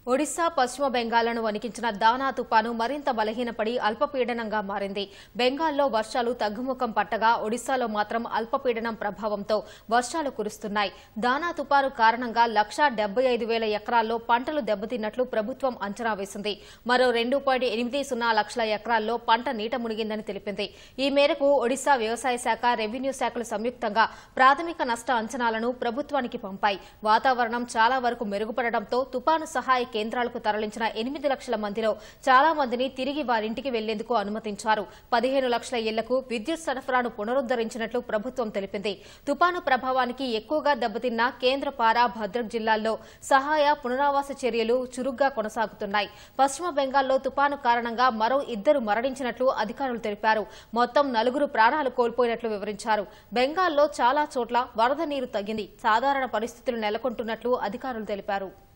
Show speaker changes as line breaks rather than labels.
ఒడిశా పశ్చిమ బెంగాల్ను వణికించిన దానా తుపాను మరింత బలహీనపడి అల్పపీడనంగా మారింది బెంగాల్లో వర్షాలు తగ్గుముఖం పట్టగా ఒడిశాలో మాత్రం అల్పపీడనం ప్రభావంతో వర్షాలు కురుస్తున్నాయి దానా తుపాను కారణంగా లక్షా డెబ్బై ఐదు వేల ఎకరాల్లో పంటలు దెబ్బతిన్నట్లు ప్రభుత్వం అంచనా వేసింది మరో రెండు పాయింట్ ఎనిమిది సున్నా లక్షల ఎకరాల్లో పంట నీట మునిగిందని తెలిపింది ఈ మేరకు ఒడిశా వ్యవసాయ శాఖ రెవెన్యూ శాఖలు సంయుక్తంగా ప్రాథమిక నష్ట అంచనాలను ప్రభుత్వానికి పంపాయి వాతావరణం చాలా వరకు మెరుగుపడడంతో తుపాను సహాయ కేంద్రాలకు తరలించిన ఎనిమిది లక్షల మందిలో చాలా మందిని తిరిగి వారింటికి వెళ్లేందుకు అనుమతించారు పదిహేను లక్షల ఇళ్లకు విద్యుత్ సరఫరాను పునరుద్దరించినట్లు ప్రభుత్వం తెలిపింది తుపాను ప్రభావానికి ఎక్కువగా దెబ్బతిన్న కేంద్ర పారా భద్రక్ జిల్లాల్లో సహాయ పునరావాస చర్యలు చురుగ్గా కొనసాగుతున్నాయి పశ్చిమ బెంగాల్లో తుపాను కారణంగా మరో ఇద్దరు మరణించినట్లు అధికారులు తెలిపారు మొత్తం నలుగురు ప్రాణాలు కోల్పోయినట్లు వివరించారు బెంగాల్లో చాలా చోట్ల వరద నీరు తగ్గింది సాధారణ పరిస్థితులు నెలకొంటున్నట్లు అధికారులు తెలిపారు